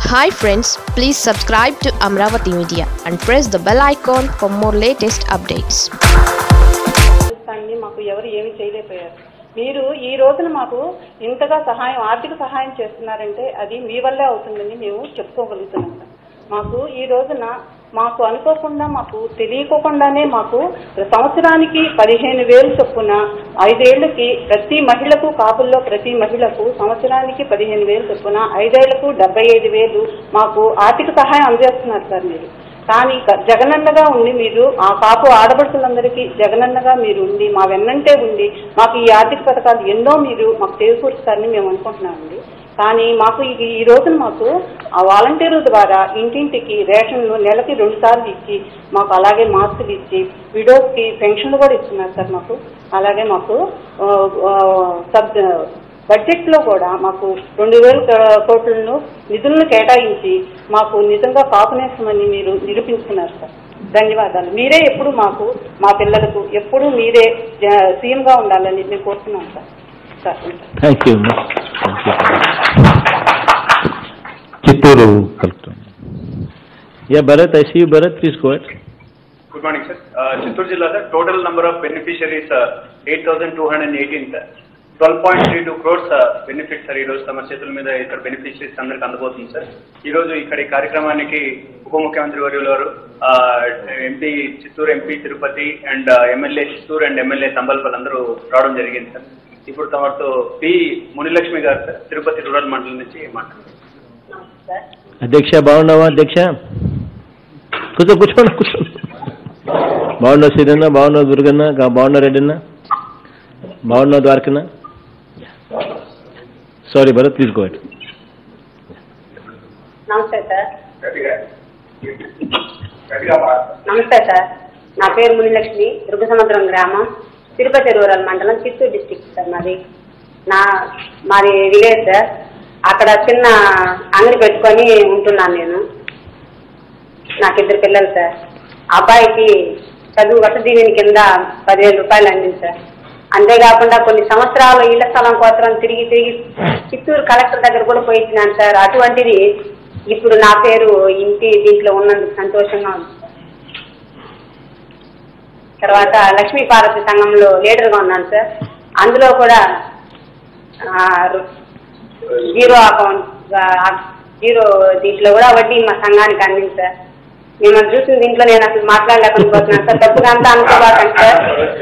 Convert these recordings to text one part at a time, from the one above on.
Hi friends please subscribe to Amaravati media and press the bell icon for more latest updates అన్ని మాకు ఎవరు ఏమి చేయలేకపోయారు మీరు ఈ రోజున మాకు ఇంతగా సహాయం ఆర్థిక సహాయం చేస్తున్నారంటే అది మీ వల్లే అవుతుందని మేము చెప్పుకోగలుగుతున్నాం సార్. మాకు ఈ రోజున మాకు అనుకోకుండా మాకు తెలియకోకుండానే మాకు సంవత్సరానికి పదిహేను వేలు చొప్పున ఐదేళ్లకి ప్రతి మహిళకు కాపుల్లో ప్రతి మహిళకు సంవత్సరానికి పదిహేను వేలు చొప్పున ఐదేళ్లకు డెబ్బై ఐదు వేలు మాకు ఆర్థిక సహాయం అందజేస్తున్నారు సార్ మీరు కానీ క- జగనన్నగా ఉండి మీరు ఆ కాపు ఆడపడుతులందరికీ జగనన్నగా మీరు ఉండి మా వెన్నంటే ఉండి మాకు ఈ ఆర్థిక పథకాలు ఎన్నో మీరు మాకు చేకూరుస్తారని మేము అనుకుంటున్నామండి కానీ మాకు ఈ ఈ రోజున మాకు ఆ వాలంటీర్ల ద్వారా ఇంటింటికి రేషన్లు నెలకి రెండు సార్లు ఇచ్చి మాకు అలాగే మాస్కులు ఇచ్చి విడోస్కి పెన్షన్లు కూడా ఇస్తున్నారు సార్ మాకు అలాగే మాకు ఆ, ఆ, సబ్ బడ్జెట్ లో కూడా మాకు రెండు వేల క- కోట్లను నిధులను కేటాయించి మాకు నిజంగా కాపునేస్తామని మీరు నిరూపించుకున్నారు సార్ ధన్యవాదాలు మీరే ఎప్పుడు మాకు మా పిల్లలకు ఎప్పుడు మీరే సీఎం గా ఉండాలని మేము కోరుతున్నాం సార్ సార్ ఉంటాను. Thank you Chittoor collector yeah Bharat I see Bharat please go good morning sir Chittoor జిల్లా sir total number of beneficiaries eight thousand two hundred eighteen sir twelve point three two crores benefit sir ఈ రోజు తమ చేతుల మీద ఇక్కడ బెనిఫిషరీస్ అందరికి అందబోతుంది sir ఈ రోజు ఇక్కడ ఈ కార్యక్రమానికి ఉప ముఖ్యమంత్రి వర్యుల వారు MP Chittoor MP Tirupati and MLA Chittoor and MLA Thamballapalle అందరూ రావడం జరిగింది సార్ ఇప్పుడు తమతో పి మునిలక్ష్మి గారు సార్ తిరుపతి రూరల్ మండలం నుంచి మాట్లాడుతున్నారు అధ్యక్ష బాగున్నావా అధ్యక్ష కూర్చో కూర్చోండి కూర్చో బాగున్నావు శ్రీరన్న బాగున్నావు దుర్గన్న గా- బాగున్నావు రెడ్డన్న బాగున్నావు ద్వారకన్న సారీ భరత్ ప్లీజ్ గో నమస్తే సార్ నమస్తే సార్ నా పేరు మునిలక్ష్మి దుర్గసముద్రం గ్రామం తిరుపతి రూరల్ మండలం చిత్తూరు డిస్టిక్ సార్ మాది నా మాది విలేజ్ సార్ అక్కడ చిన్న అంగడి పెట్టుకొని ఉంటున్నాను నేను నాకు ఇద్దరు పిల్లలు సార్ అబ్బాయికి చదువు వసతి దీవెని కింద పదివేల రూపాయలు అందింది సార్ అంతేకాకుండా కొన్ని సంవత్సరాలు ఇళ్ల స్థలం కోసం తిరిగి తిరిగి చిత్తూరు కలెక్టర్ దగ్గర కూడా పోయించినాను సార్ అటువంటిది ఇప్పుడు నా పేరు ఇంటి దీంట్లో ఉన్నందుకు సంతోషంగా ఉంది సార్ తర్వాత లక్ష్మీ పార్వతి సంఘంలో లీడర్గా ఉన్నాను సార్ అందులో కూడా ఆ, జీరో అకౌంట్ ఆ, జీరో దీంట్లో కూడా వడ్డీ మా సంఘానికి అందింది సార్ మిమ్మల్ని చూసిన దీంట్లో నేను అసలు మాట్లాడలేకపోతున్నాను సార్ తప్పుగా అంతా అనుకోబాకండి సార్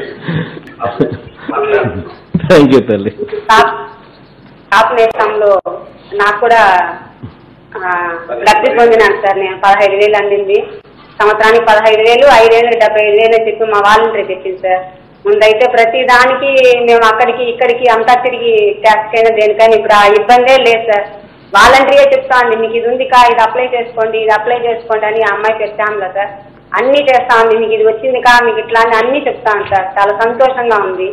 థ్యాంక్ యూ తల్లి కాప్ కాపు నేస్తంలో నాకు కూడా ఆ, లబ్ధి పొందినాను సార్ నేను పదహైదు వేలు అందింది సంవత్సరానికి పదహైదు వేలు ఐదేళ్ళకి డెబ్బై ఐదు వేలు అని చెప్పి మా వాలంటరీ తెచ్చింది సార్ ముందైతే ప్రతి దానికి మేము అక్కడికి ఇక్కడికి అంతా తిరిగి ట్యాక్స్ అయినా దేనికైనా ఇప్పుడు ఆ ఇబ్బందే లేదు సార్ వాలంటరీయే చెప్తా ఉంది మీకు ఇది ఉంది కా ఇది అప్లై చేసుకోండి ఇది అప్లై చేసుకోండి అని ఆ అమ్మాయి చెప్తాంలా సార్ అన్నీ చేస్తా ఉంది మీకు ఇది వచ్చింది కా మీకు ఇట్లా అని అన్నీ చెప్తాను సార్ చాలా సంతోషంగా ఉంది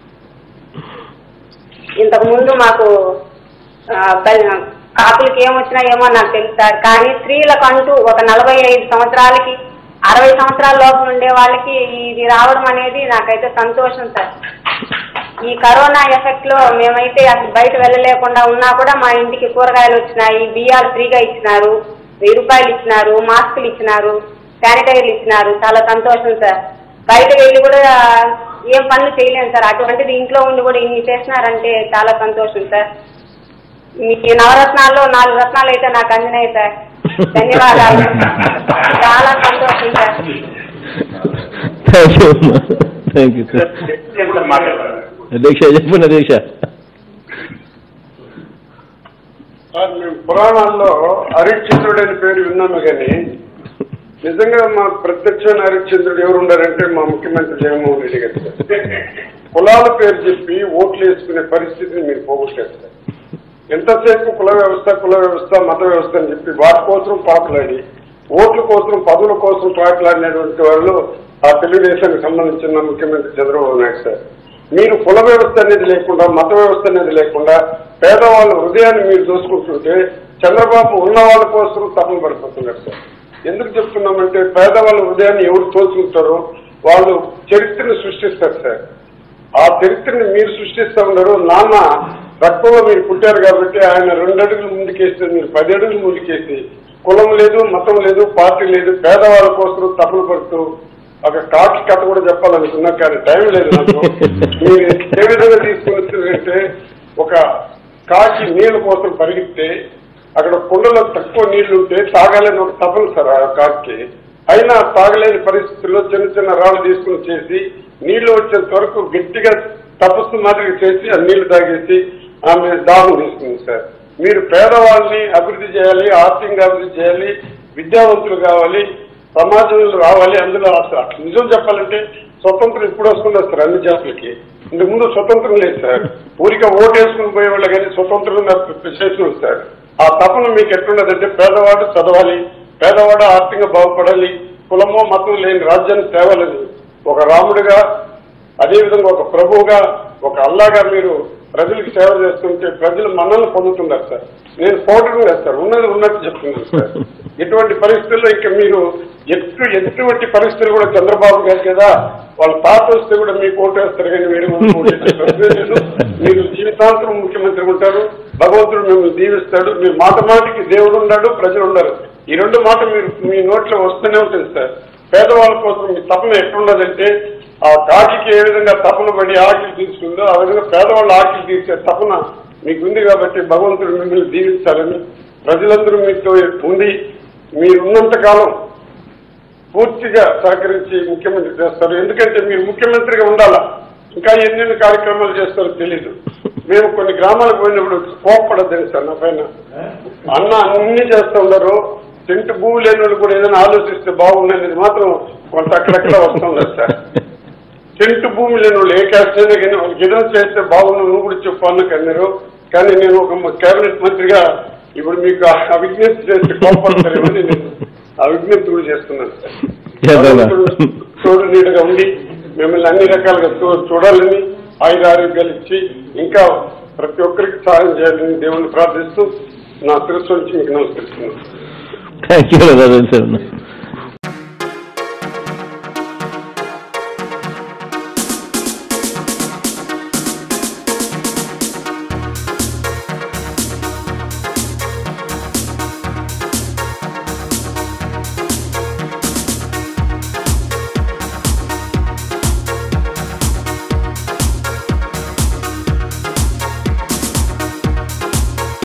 ఇంతకు ముందు మాకు ఆ, బల్- కాపులకి ఏమొచ్చినా ఏమో నాకు తెలుసు సార్ కానీ స్త్రీలకు అంటూ ఒక నలభై ఐదు సంవత్సరాలకి అరవై సంవత్సరాల లోపు ఉండే వాళ్ళకి ఇది రావడం అనేది నాకైతే సంతోషం సార్ ఈ కరోనా ఎఫెక్ట్ లో మేమైతే అసలు బయట వెళ్ళలేకుండా ఉన్నా కూడా మా ఇంటికి కూరగాయలు వచ్చినాయి బియ్యాలు ఫ్రీగా ఇచ్చినారు వెయ్యి రూపాయలు ఇచ్చినారు మాస్కులు ఇచ్చినారు శానిటైజర్లు ఇచ్చినారు చాలా సంతోషం సార్ బయట వెళ్ళి కూడా ఏం పనులు చేయలేము సార్ అటువంటిది ఇంట్లో ఉండి కూడా ఇన్ని చేసినారంటే చాలా సంతోషం సార్ మీ నవరత్నాల్లో నాలుగు రత్నాలు అయితే నాకు అందినాయి సార్ ధన్యవాదాలు చాలా సంతోషం sir thank you thank you sir sir మాట్లాడతారు అధ్యక్ష చెప్పండి అధ్యక్ష సార్ మేము పురాణాల్లో హరిశ్చంద్రుడు అనే పేరు విన్నాము కానీ నిజంగా మా ప్రత్యక్షమైన హరిశ్చంద్రుడు ఎవరు ఉండారంటే మా ముఖ్యమంత్రి జగన్మోహన్ రెడ్డి గారు సార్. కులాల పేరు చెప్పి ఓట్లు వేసుకునే పరిస్థితిని మీరు పోగొట్టారు సార్ ఎంతసేపు కుల వ్యవస్థ కుల వ్యవస్థ మత వ్యవస్థ అని చెప్పి వాటి కోసం పాటలాడి ఓట్ల కోసం పదవుల కోసం పాటలాడినటువంటి వాళ్ళు ఆ తెలుగుదేశానికి సంబంధించిన ముఖ్యమంత్రి చంద్రబాబు నాయుడు సార్ మీరు కుల వ్యవస్థ అనేది లేకుండా మత వ్యవస్థ అనేది లేకుండా పేదవాళ్ళ హృదయాన్ని మీరు దోసుకుంటుంటే చంద్రబాబు ఉన్న వాళ్ళ కోసం తపన పడిపోతున్నారు సార్ ఎందుకు చెప్తున్నామంటే పేదవాళ్ళ హృదయాన్ని ఎవరు తోచుకుంటారో వాళ్ళు చరిత్రను సృష్టిస్తారు సార్ ఆ చరిత్రని మీరు సృష్టిస్తా ఉన్నారు నాన్న రక్తంలో మీరు పుట్టారు కాబట్టి ఆయన రెండు అడుగులు ముందుకేస్తే మీరు పది అడుగులు ముందుకేసి కులం లేదు మతం లేదు పార్టీ లేదు పేదవాళ్ళ కోసం తప్పులు పడుతూ ఒక కాకి కథ కూడా చెప్పాలనుకున్నా కానీ టైం లేదు నాకు మీరు ఏ విధంగా తీసుకుని వచ్చారంటే ఒక కాకి నీళ్ళ కోసం పరిగెత్తే అక్కడ కుండలో తక్కువ నీళ్లు ఉంటే తాగాలని ఒక తపన సార్ ఆ కాకి అయినా తాగలేని పరిస్థితుల్లో చిన్న చిన్న రాళ్ళు తీసుకుని చేసి నీళ్లు వచ్చేంత వరకు గట్టిగా తపస్సు మాదిరి చేసి ఆ నీళ్లు తాగేసి ఆమె దాహం తీసుకుంది సార్ మీరు పేదవాళ్ళని అభివృద్ధి చేయాలి ఆర్థికంగా అభివృద్ధి చేయాలి విద్యావంతులు కావాలి సమాజంలో రావాలి అందులో అసలు అసలు నిజం చెప్పాలంటే స్వతంత్రం ఇప్పుడు వస్తుంది సార్ అన్ని జాతులకి ఇంతకు ముందు స్వతంత్రం లేదు సార్ ఊరిక ఓటు వేసుకుని పోయేవాళ్ళు కానీ స్వతంత్రం చేసిన సార్ ఆ తపన మీకు ఎట్లున్నదంటే పేదవాడు చదవాలి పేదవాడు ఆర్థికంగా బాగుపడాలి కులమో మతం లేని రాజ్యాన్ని తేవాలని ఒక రాముడిగా అదేవిధంగా ఒక ప్రభువుగా ఒక అల్లాగా మీరు ప్రజలకు సేవ చేస్తుంటే ప్రజలు మన్నలు పొందుతున్నారు సార్ నేను పోవడం లేదు సార్ ఉన్నది ఉన్నట్టు చెప్తున్నాను సార్ ఎటువంటి పరిస్థితుల్లో ఇంకా మీరు ఎటు ఎటువంటి పరిస్థితులు కూడా చంద్రబాబు గారు కదా వాళ్ళ తాత వస్తే కూడా మీకు ఓటు వేస్తారు కానీ వేరే వాళ్ళకి ఓటు వేసే ప్రశ్నే లేదు. మీరు జీవితాంతరం ముఖ్యమంత్రి ఉంటారు భగవంతుడు మిమ్మల్ని దీవిస్తాడు మీరు మాట మాటికి దేవుడు ఉన్నాడు ప్రజలు ఉన్నారు ఈ రెండు మాట మీరు మీ నోట్లో వస్తూనే ఉంటుంది సార్ పేదవాళ్ళ కోసం మీ తపన ఎట్లున్నదంటే ఆ కాకికి ఏ విధంగా తపన పడి ఆకలి తీర్చుకుందో ఆ విధంగా పేదవాళ్ళ ఆకలి తీర్చే తపన మీకు ఉంది కాబట్టి భగవంతుడు మిమ్మల్ని దీవిస్తారని ప్రజలందరూ మీతో ఉండి మీరున్నంత కాలం పూర్తిగా సహకరించి ముఖ్యమంత్రి చేస్తారు ఎందుకంటే మీరు ముఖ్యమంత్రిగా ఉండాలా ఇంకా ఎన్నెన్ని కార్యక్రమాలు చేస్తారో తెలియదు మేము కొన్ని గ్రామాలకు పోయినప్పుడు కోప్పడద్దని సార్ నా పైన అన్న అన్ని చేస్తూ ఉండరు తింటూ భూమి లేని వాళ్ళు కూడా ఏదైనా ఆలోచిస్తే బాగుండనేది మాత్రం కొంత అక్కడక్కడ వస్తున్నారు సార్ సెంటు భూమి లేని వాళ్ళు ఏ క్యాస్ట్ అయినా కానీ వాళ్ళకి ఏదైనా చేస్తే బాగుండు నువ్వు కూడా చెప్పు అన్నకు అన్నారు కానీ నేను ఒక కేబినెట్ మంత్రిగా ఇప్పుడు మీకు ఆ విజ్ఞప్తి చేస్తే కోపడతారేమని నేను ఆ విజ్ఞప్తి కూడా చేస్తున్నాను సార్ చేద్దామా? తోడు నీడగా ఉండి మిమ్మల్ని అన్ని రకాలుగా చూ- చూడాలని ఆయుర ఆరోగ్యాలు ఇచ్చి ఇంకా ప్రతి ఒక్కరికి సహాయం చేయాలని దేవుణ్ణి ప్రార్థిస్తూ నా శిరస్సు నుంచి మీకు నమస్కరిస్తున్నాను థ్యాంక్ యూ సార్